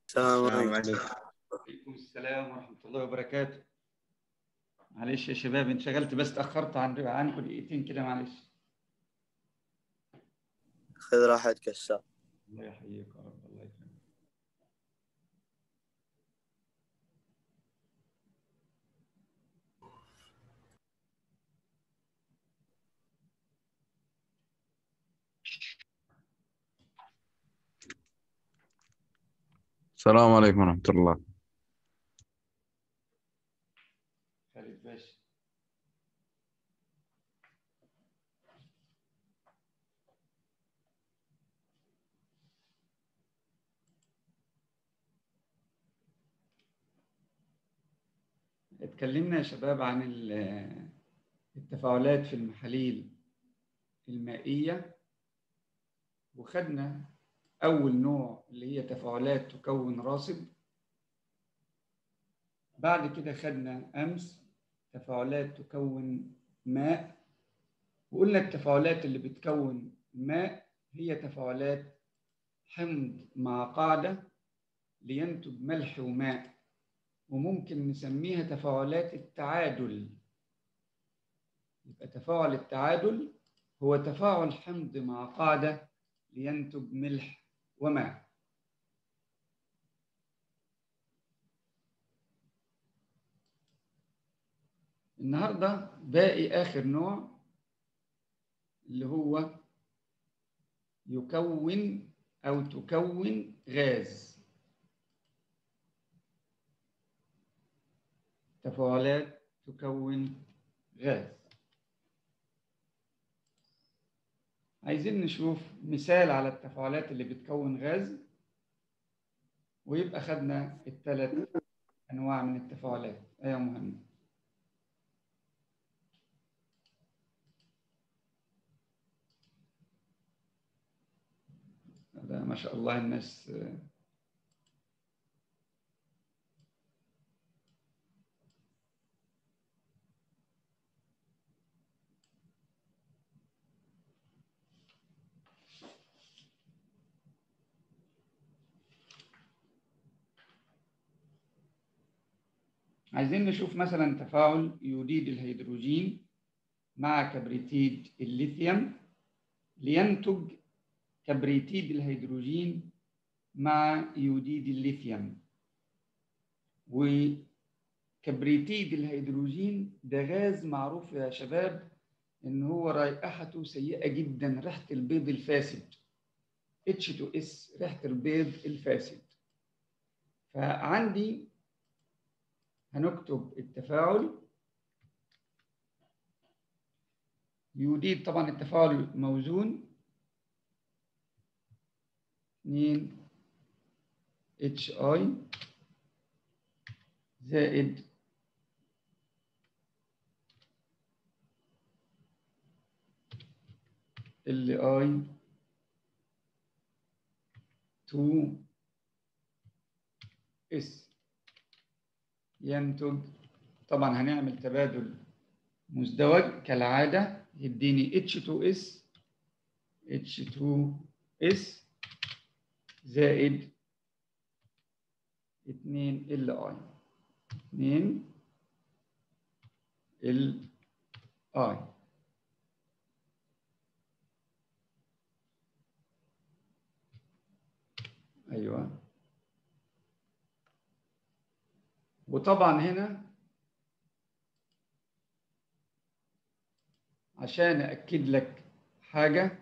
السلام السلام عليكم عليكم وعليكم السلام ورحمة الله وبركاته معلش يا شباب انشغلت بس تأخرت عن عنكم دقيقتين كده معلش خذ راحتك الساعة الله يحييك يا رب الله يكرمك السلام عليكم ورحمة الله خالد باشا اتكلمنا يا شباب عن ال- التفاعلات في المحاليل المائية وخدنا أول نوع اللي هي تفاعلات تكون راصد بعد كده خدنا أمس تفاعلات تكون ماء وقلنا التفاعلات اللي بتكون ماء هي تفاعلات حمض مع قاعدة لينتج ملح وماء وممكن نسميها تفاعلات التعادل يبقى تفاعل التعادل هو تفاعل حمض مع قاعدة لينتج ملح وماء النهارده باقي آخر نوع اللي هو يكون أو تكون غاز تفاعلات تكون غاز عايزين نشوف مثال على التفاعلات اللي بتكون غاز ويبقى خدنا الثلاث أنواع من التفاعلات أيوة مهمة ده ما شاء الله الناس عايزين نشوف مثلا تفاعل يوديد الهيدروجين مع كبريتيد الليثيوم لينتج كبريتيد الهيدروجين مع يوديد الليثيوم وكبريتيد الهيدروجين ده غاز معروف يا شباب ان هو رائحته سيئة جدا ريحة البيض الفاسد H2S ريحة البيض الفاسد فعندي هنكتب التفاعل يوديد طبعا التفاعل موزون 2 اتش اي زائد ال اي 2 اس ينتج طبعا هنعمل تبادل مزدوج كالعادة يديني H2S H2S زائد 2 ال اي 2 ال اي ايوه وطبعا هنا عشان أأكد لك حاجة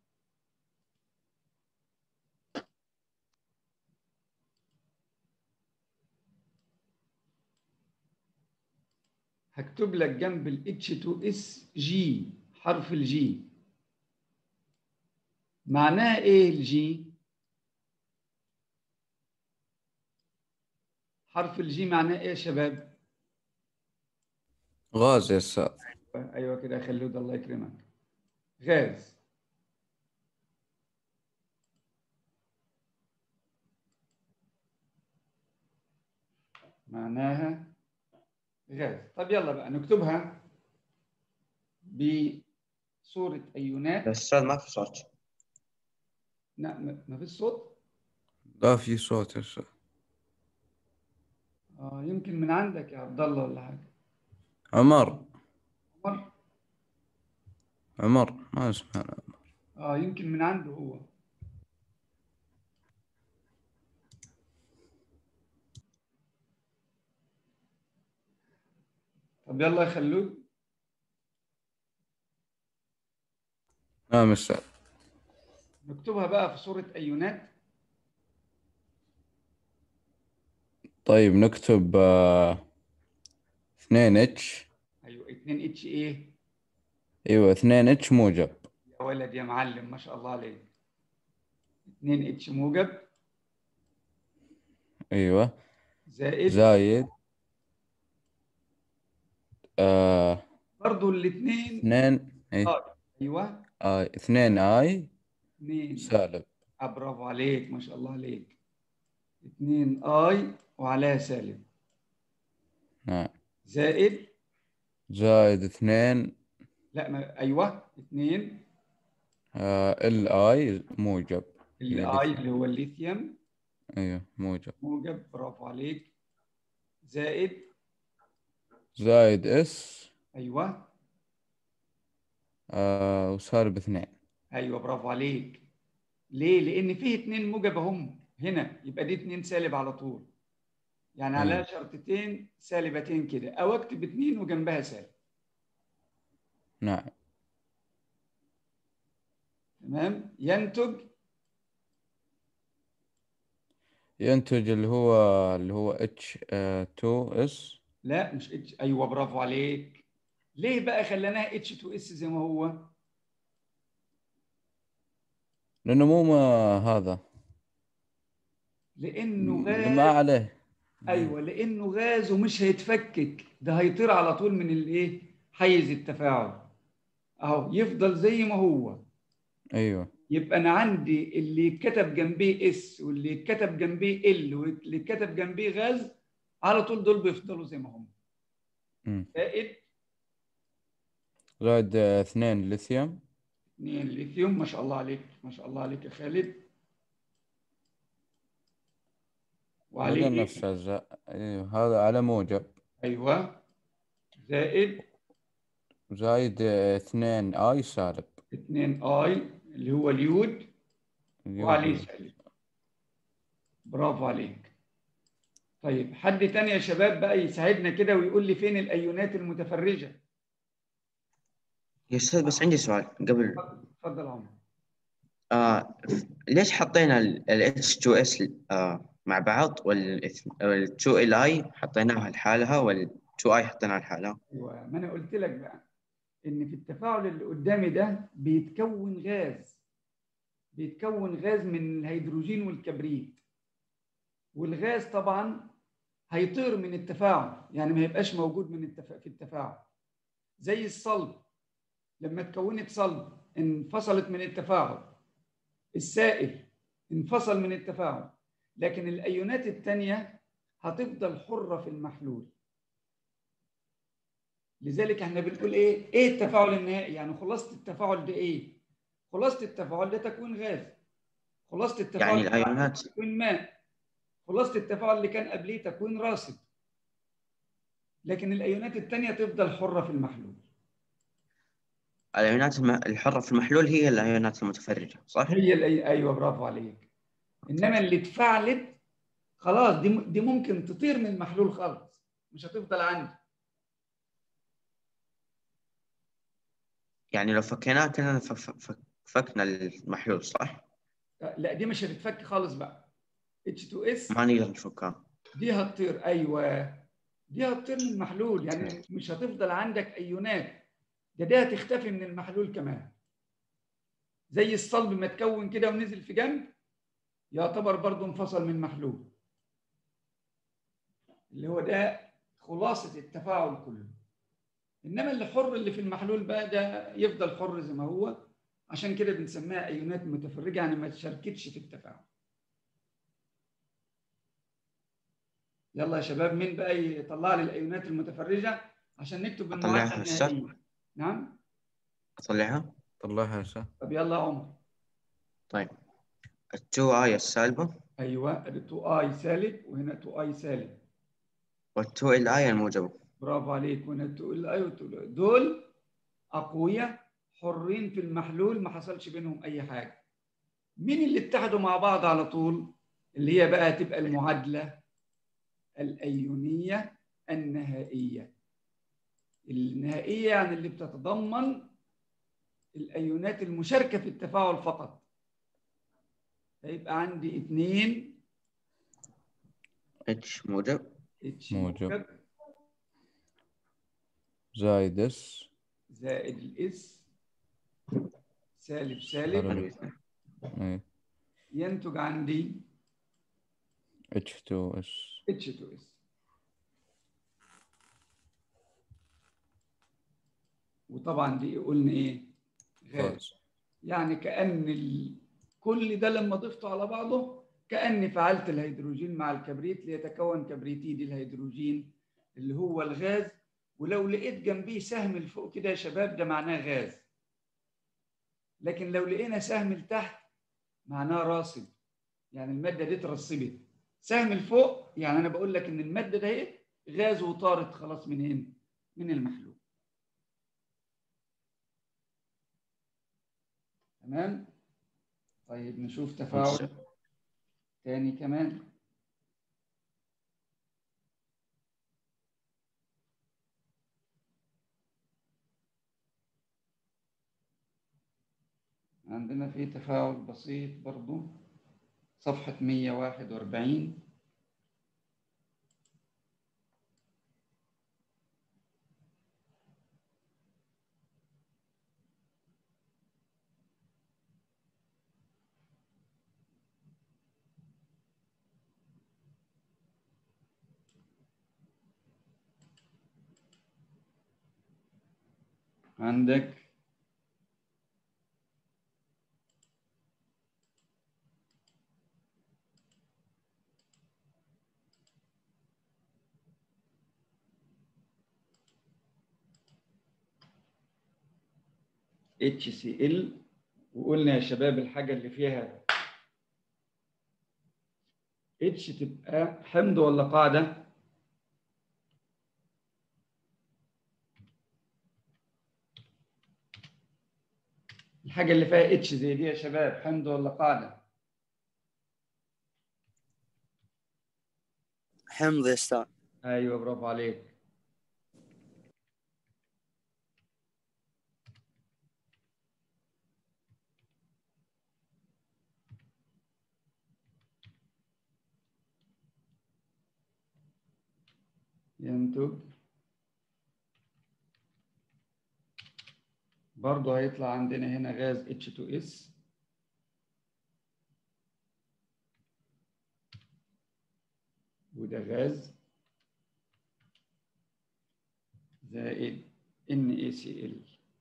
هكتب لك جنب ال H2S G حرف الجي معناها ايه الجي؟ حرف الجي معناه ايه يا شباب؟ غاز يا أستاذ ايوه كده يا خلود الله يكرمك غاز معناها غاز طب يلا بقى نكتبها بصورة أيونات الأستاذ ما في صوت لا ما ما فيش صوت لا في صوت يا أستاذ اه يمكن من عندك يا عبد الله ولا حاجه عمر عمر عمر ما اسمه عمر اه يمكن من عنده هو طب يلا يا خلود نعم أستاذ نكتبها بقى في صورة أيونات طيب نكتب آه، اثنين اتش أيوة 2 اتش إيه ايوه اثنين اتش موجب يا ولد يا معلم ما شاء الله عليك 2 اتش موجب ايوه زائد زايد آه برضو الاثنين اثنين اي آه. أيوة آه اثنين اي 2 سالب آه برافو عليك ما شاء الله عليك 2 اي وعليها سالب نعم زائد زائد اثنين لا ما ايوه 2 آه ال اي موجب الاي اللي هو الليثيوم ايوه موجب موجب برافو عليك زائد زائد اس ايوه آه وسالب اثنين ايوه برافو عليك ليه؟ لان فيه اتنين موجب هم هنا يبقى دي اتنين سالب على طول يعني عليها أيوة. شرطتين سالبتين كده او اكتب اتنين وجنبها سالب نعم تمام ينتج ينتج اللي هو اللي هو اتش 2 اس لا مش اتش ايوه برافو عليك ليه بقى خليناها اتش 2 اس زي ما هو لانه مو ما هذا لانه ما غاز عليه ايوه لانه غاز ومش هيتفكك ده هيطير على طول من الايه حيز التفاعل اهو يفضل زي ما هو ايوه يبقى انا عندي اللي يتكتب جنبيه اس واللي يتكتب جنبيه ال واللي يتكتب جنبيه غاز على طول دول بيفضلوا زي ما هم مم. زائد زائد آه، اثنين ليثيوم 2 ليثيوم ما شاء الله عليك ما شاء الله عليك يا خالد وعليه هذا إيه؟ نفس الز- ايوه هذا على موجب ايوه زائد زايد آه، اثنين اي سالب 2 اي اللي هو اليود اليوم وعليه سالب برافو عليك طيب حد تاني يا شباب بقى يساعدنا كده ويقول لي فين الايونات المتفرجه يا أستاذ بس عندي سؤال قبل اتفضل اتفضل يا عمر آه ليش حطينا ال H2S آه مع بعض وال 2LI حطيناها لحالها وال 2I حطيناها لحالها ايوه ما انا قلت لك بقى ان في التفاعل اللي قدامي ده بيتكون غاز بيتكون غاز من الهيدروجين والكبريت والغاز طبعا هيطير من التفاعل يعني ما يبقاش موجود من التفا... في التفاعل زي الصلب لما اتكونت صلب انفصلت من التفاعل السائل انفصل من التفاعل لكن الايونات الثانيه هتفضل حره في المحلول لذلك احنا بنقول ايه ايه التفاعل النهائي يعني خلاصه التفاعل ده ايه خلاصه التفاعل ده تكوين غاز خلاصه التفاعل يعني اللي بعده الأيونات تكوين ماء خلاصه التفاعل اللي كان قبليه تكوين راصد لكن الايونات الثانيه تفضل حره في المحلول الأيونات الم- الحرة في المحلول هي الأيونات المتفرجة صح؟ هي الأي... ايوه برافو عليك انما اللي اتفعلت خلاص دي م- دي ممكن تطير من المحلول خالص مش هتفضل عندي يعني لو فكيناها كنا ف- ف- فكنا المحلول صح؟ لا دي مش هتتفك خالص بقى H2S ما نقدر نفكها دي هتطير ايوه دي هتطير من المحلول يعني مش هتفضل عندك ايونات ده دي هتختفي من المحلول كمان زي الصلب ما تكون كده ونزل في جنب يعتبر برضه انفصل من محلول اللي هو ده خلاصة التفاعل كله انما اللي حر اللي في المحلول بقى ده يفضل حر زي ما هو عشان كده بنسميها ايونات متفرجة يعني ما تشاركتش في التفاعل يلا يا شباب مين بقى يطلع لي الايونات المتفرجه عشان نكتب أطلعها المعادله هسه؟ النهائيه نعم أطلعها؟ طلعها هسه طب يلا يا عمر طيب ال 2I السالبة ايوه ادي 2 اي سالب وهنا 2 اي سالب والتو ال اي الموجبة برافو عليك ونتو الاي وتو ال دول اقوياء حرين في المحلول ما حصلش بينهم اي حاجه مين اللي اتحدوا مع بعض على طول اللي هي بقى تبقى المعادله الايونيه النهائيه النهائيه يعني اللي بتتضمن الايونات المشاركه في التفاعل فقط هيبقى عندي اثنين اتش موجب اتش موجب. زائد اس زائد الاس سالب حلو. سالب ايه ينتج عندي H2S H2S وطبعا دي قلنا ايه غاز غاز يعني كأن ال... كل ده لما ضفته على بعضه كأني فعلت الهيدروجين مع الكبريت ليتكون كبريتيد الهيدروجين اللي هو الغاز ولو لقيت جنبيه سهم لفوق كده يا شباب ده معناه غاز لكن لو لقينا سهم لتحت معناه راصد يعني المادة دي اترسبت سهم لفوق يعني أنا بقول لك إن المادة ده ايه غاز وطارت خلاص منين؟ من المحلول تمام؟ طيب نشوف تفاعل تاني كمان عندنا في تفاعل بسيط برضو صفحة 141 عندك HCl وقلنا يا شباب الحاجة اللي فيها H تبقى حمض ولا قاعدة؟ الحاجة اللي فيها اتش زي دي يا شباب حمض ولا قاعدة؟ حمض يا استاذ ايوه برافو عليك ينتج برضه هيطلع عندنا هنا غاز H2S وده غاز زائد NaCl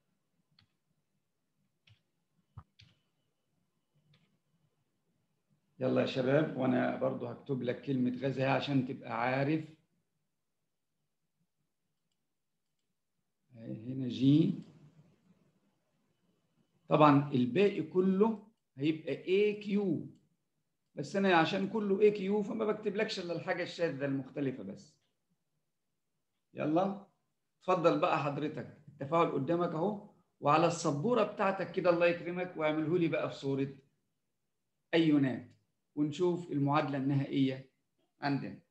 يلا يا شباب وانا برضه هكتب لك كلمة غاز اهي عشان تبقى عارف هنا جي طبعا الباقي كله هيبقى اي كيو بس انا عشان كله اي كيو فما بكتبلكش الا الحاجه الشاذه المختلفه بس يلا اتفضل بقى حضرتك التفاعل قدامك اهو وعلى السبوره بتاعتك كده الله يكرمك واعمله لي بقى في صوره ايونات ونشوف المعادله النهائيه عندنا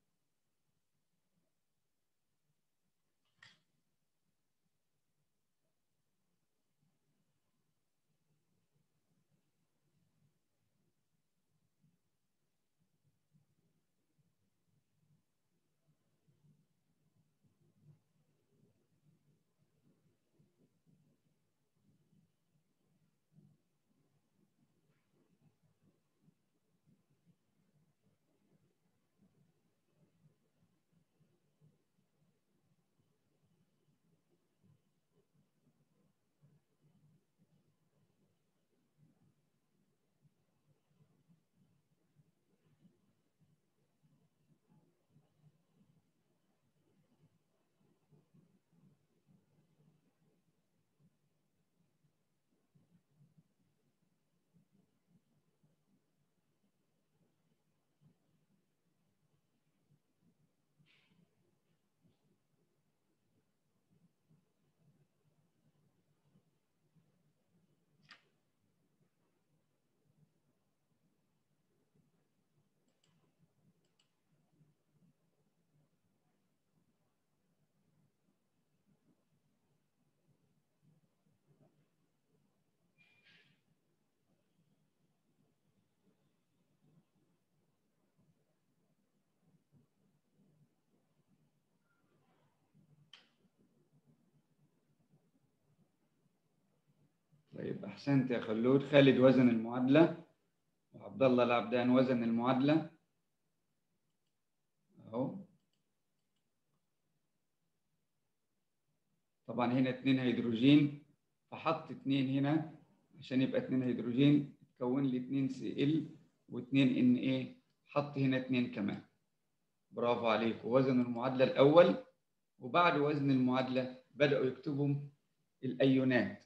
طيب احسنت يا خلود خالد وزن المعادله وعبد الله العبدان وزن المعادله اهو طبعا هنا اتنين هيدروجين فحط اتنين هنا عشان يبقى اتنين هيدروجين تكون لي اتنين سي ال واتنين ان ايه حط هنا اتنين كمان برافو عليك ووزن المعادله الاول وبعد وزن المعادله بداوا يكتبوا الايونات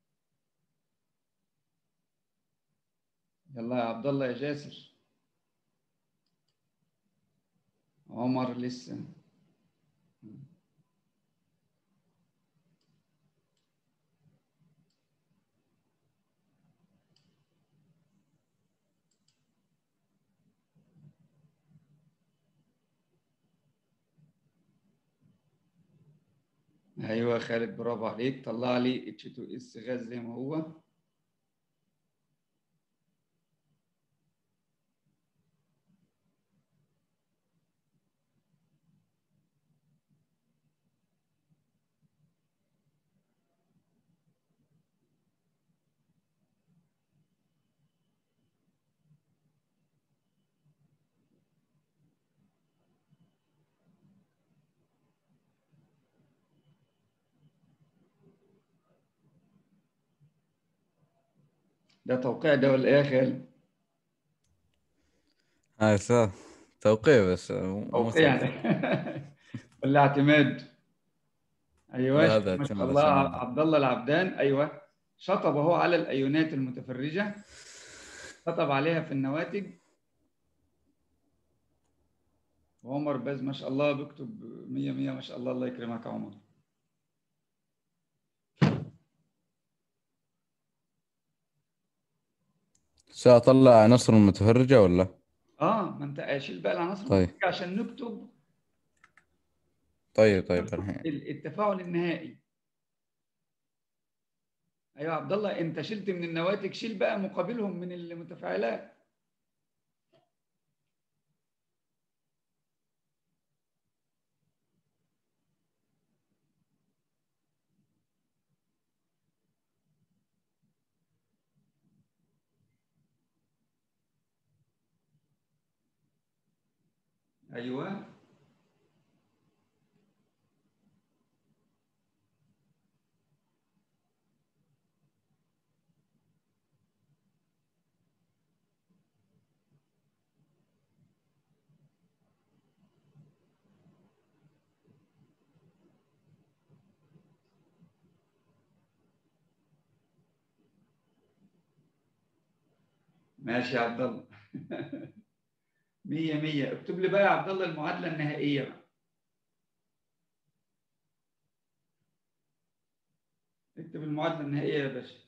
يلا يا عبد الله يا جاسر عمر لسه ايوه خالد برافو عليك طلع لي اتش 2 اس غاز زي ما هو ده توقيع ده ولا ايه يا خالد؟ هاي صح توقيع بس مو مو توقيع صح. ده ولا اعتماد؟ ايوه لا، هذا ما شاء اعتماد الله اعتماد. عبد الله العبدان ايوه شطب اهو على الايونات المتفرجه شطب عليها في النواتج وعمر باز ما شاء الله بيكتب 100 100 ما شاء الله الله يكرمك يا عمر سأطلع عناصر المتفرجة ولا؟ اه ما انت شيل بقى العناصر طيب. المتفرجة عشان نكتب طيب طيب الحين ال- التفاعل النهائي ايوه يا عبد الله انت شلت من النواتج شيل بقى مقابلهم من المتفاعلات ايوه ماشي يا عبد الله مية مية اكتب لي بقى يا عبد الله المعادلة النهائية بقى اكتب المعادلة النهائية يا باشا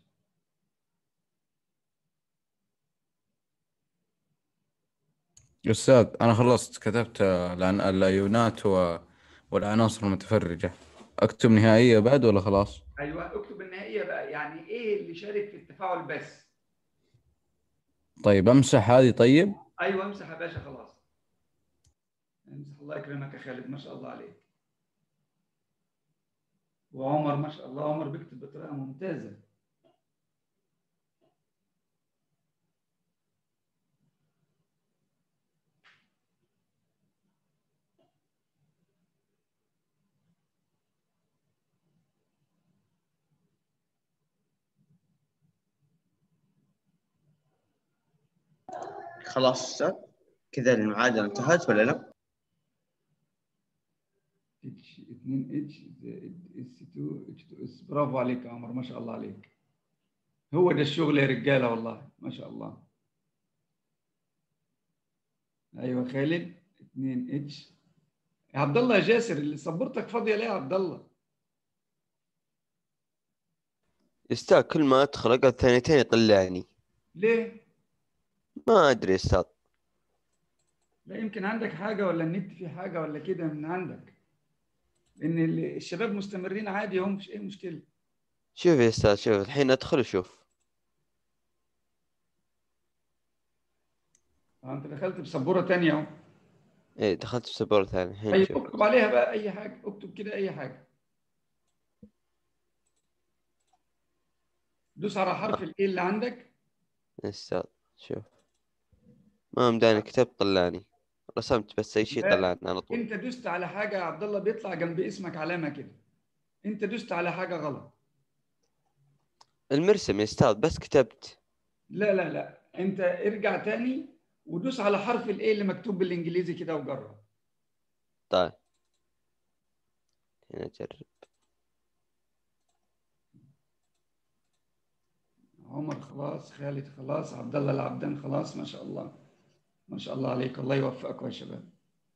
أستاذ أنا خلصت كتبت العن- الأيونات و... والعناصر المتفرجة أكتب نهائية بعد ولا خلاص؟ ايوه اكتب النهائية بقى يعني ايه اللي شارك في التفاعل بس طيب أمسح هذه طيب؟ ايوه امسح يا باشا خلاص امسح الله يكرمك يا خالد ما شاء الله عليك وعمر ما شاء الله عمر بيكتب بطريقة ممتازة خلاص أستاذ كذا المعادلة انتهت ولا لا؟ اتش 2 اتش زائد اس 2 اتش 2 اس برافو عليك يا عمر ما شاء الله عليك هو ده الشغل يا رجاله والله ما شاء الله ايوه خالد 2 اتش يا عبد الله يا جاسر اللي سبورتك فاضيه ليه يا عبد الله استاذ كل ما ادخل اقعد ثانيتين يطلعني ليه ما ادري استاذ لا يمكن عندك حاجه ولا النت فيه حاجه ولا كده من عندك لان ال- الشباب مستمرين عادي هم مش اي مشكله شوف يا استاذ شوف الحين ادخل وشوف آه، انت دخلت بسبوره تانية اهو ايه دخلت في سبورة ثاني الحين طيب شوف اكتب عليها بقى اي حاجه اكتب كده اي حاجه دوس على حرف الاي اللي عندك يا استاذ شوف ما مداني كتبت طلعني رسمت بس اي شيء لا. طلعني على طول انت دوست على حاجه يا عبد الله بيطلع جنب اسمك علامه كده انت دوست على حاجه غلط المرسم يا استاذ بس كتبت لا لا لا انت ارجع تاني ودوس على حرف الاي اللي مكتوب بالانجليزي كده وجرب طيب هنا اجرب عمر خلاص خالد خلاص عبد الله العبدان خلاص ما شاء الله ما شاء الله عليك الله يوفقكم يا شباب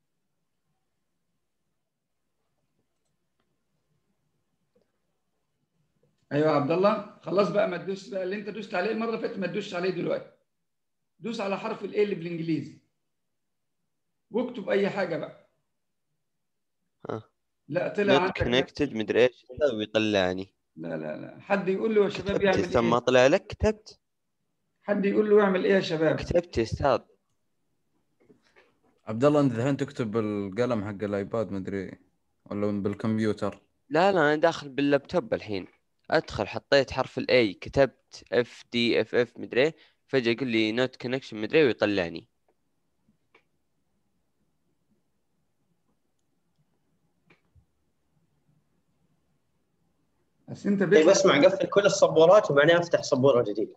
ايوه يا عبد الله خلاص بقى ما تدوس بقى اللي انت دوست عليه المره اللي فاتت ما تدوسش عليه دلوقتي دوس على حرف الاي اللي بالانجليزي واكتب اي حاجه بقى ها. لا طلع نوت عندك كونكتد مدري ايش ويطلعني لا لا لا حد يقول له يا شباب كتبت يعمل ثم ما ايه طلع لك كتبت حد يقول له يعمل ايه يا شباب كتبت يا استاذ عبد الله انت الحين تكتب بالقلم حق الايباد مدري ولا بالكمبيوتر لا لا انا داخل باللابتوب الحين ادخل حطيت حرف الاي كتبت اف دي اف اف مدري إيه، فجاه يقول لي نوت كونكشن مدري إيه ويطلعني بس انت طيب بيطلع اسمع قفل كل السبورات وبعدين افتح سبوره جديده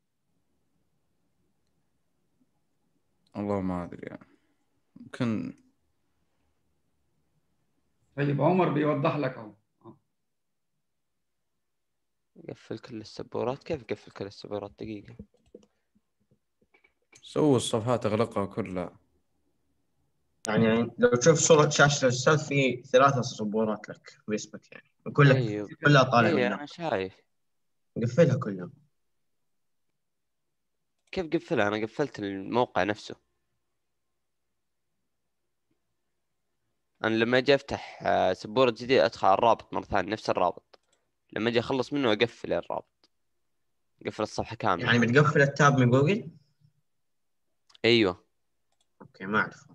والله ما ادري يعني يمكن طيب عمر بيوضح لك اهو قفل كل السبورات كيف قفل كل السبورات دقيقه سووا الصفحات اغلقها كلها يعني لو تشوف صوره شاشه الاستاذ في ثلاثه سبورات لك باسمك يعني وكلها ايوه كلها طالع ايوه منها انا شايف قفلها كلها كيف قفلها انا قفلت الموقع نفسه انا لما اجي افتح آه، سبورة جديد ادخل على الرابط مرة ثانية نفس الرابط لما اجي اخلص منه اقفل الرابط اقفل الصفحة كاملة يعني بتقفل التاب من جوجل ايوه اوكي ما اعرف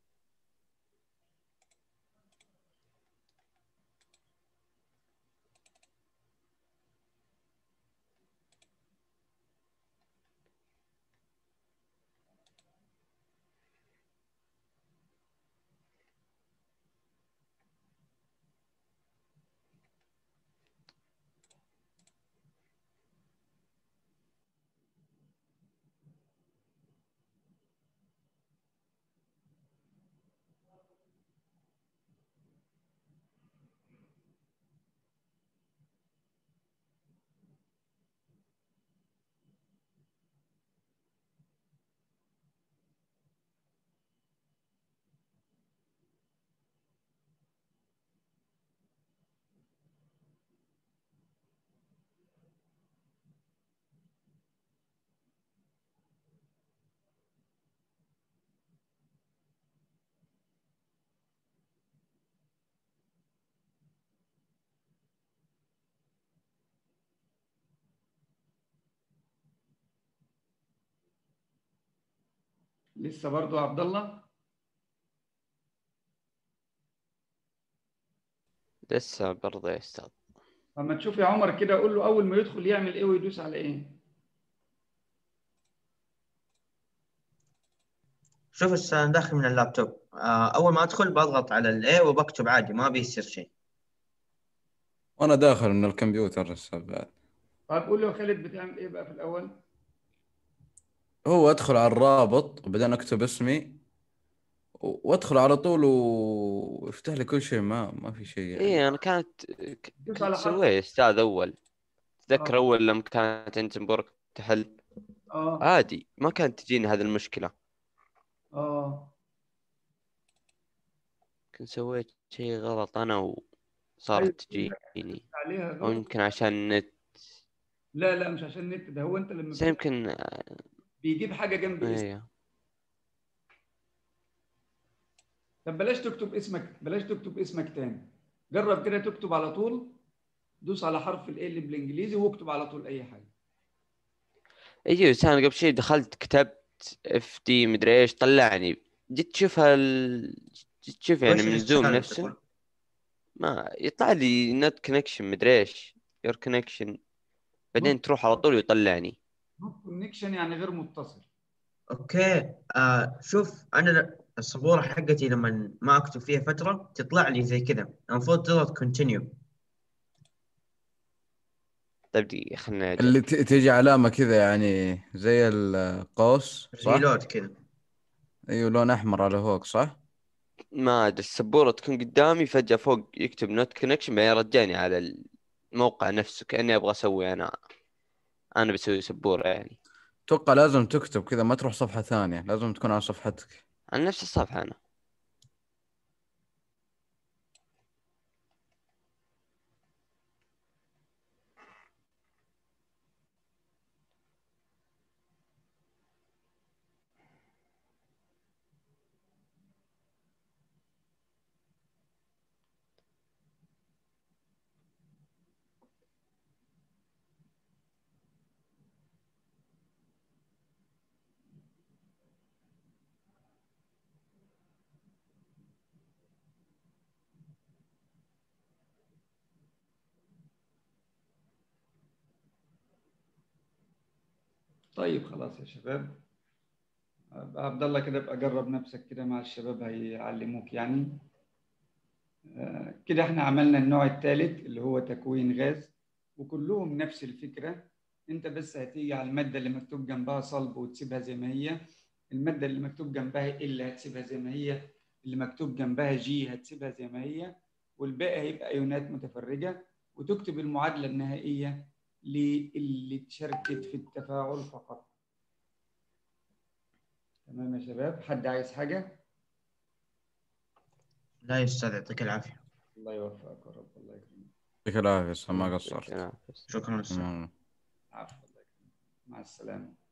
لسه برضو عبد الله لسه برضه يا استاذ لما تشوف يا عمر كده قول له اول ما يدخل يعمل ايه ويدوس على ايه شوف الس- انا داخل من اللابتوب آه، اول ما ادخل بضغط على الاي وبكتب عادي ما بيصير شيء وانا داخل من الكمبيوتر لسه بعد طيب قول له يا خالد بتعمل ايه بقى في الاول هو ادخل على الرابط وبعدين اكتب اسمي و- وادخل على طول ويفتح لي كل شيء ما ما في شيء يعني ايه انا كانت دوس كنت على حرف سويه يا استاذ اول تذكر آه. اول لما كانت عند زنبورك تحل اه عادي ما كانت تجيني هذه المشكلة اه كنت سويت شيء غلط انا وصارت أيوة. تجيني عليها او غلط يمكن عشان النت لا لا مش عشان النت ده هو انت لما بس يمكن بيجيب حاجه جنب اسمك ايه طب بلاش تكتب اسمك بلاش تكتب اسمك تاني جرب كده تكتب على طول دوس على حرف ال اللي بالانجليزي واكتب على طول اي حاجه ايوه بس انا قبل شيء دخلت كتبت اف دي مدري ايش طلعني جيت تشوفها ال... جيت تشوف يعني وش من الاشتغال زوم اللي نفسه تقول؟ ما يطلع لي نت كونكشن مدري ايش يور كونكشن بعدين تروح على طول ويطلعني نوت كونكشن يعني غير متصل اوكي آه شوف انا السبوره حقتي لما ما اكتب فيها فتره تطلع لي زي كذا المفروض تضغط كونتينيو طيب دي خلنا اللي ت- تيجي علامة كذا يعني زي القوس صح؟ ريلود كذا ايوه لون احمر على فوق صح؟ ما ادري السبوره تكون قدامي فجاه فوق يكتب نوت كونكشن بعدين يرجعني على الموقع نفسه كاني ابغى اسوي انا انا بسوي سبوره يعني اتوقع لازم تكتب كذا ما تروح صفحة ثانية لازم تكون على صفحتك على نفس الصفحه انا طيب خلاص يا شباب عبد الله كده ابقى جرب نفسك كده مع الشباب هيعلموك يعني آه، كده احنا عملنا النوع الثالث اللي هو تكوين غاز وكلهم نفس الفكرة انت بس هتيجي على المادة اللي مكتوب جنبها صلب وتسيبها زي ما هي المادة اللي مكتوب جنبها ال هتسيبها زي ما هي اللي مكتوب جنبها جي هتسيبها زي ما هي والباقي هيبقى ايونات متفرجة وتكتب المعادلة النهائية للي اتشاركت في التفاعل فقط تمام يا شباب حد عايز حاجة لا يا استاذ يعطيك العافيه الله يوفقك يا رب الله يكرمك يعطيك العافية ما قصرت أنا- شكرا استاذ تمام. عفوا الله يكرمك مع السلامة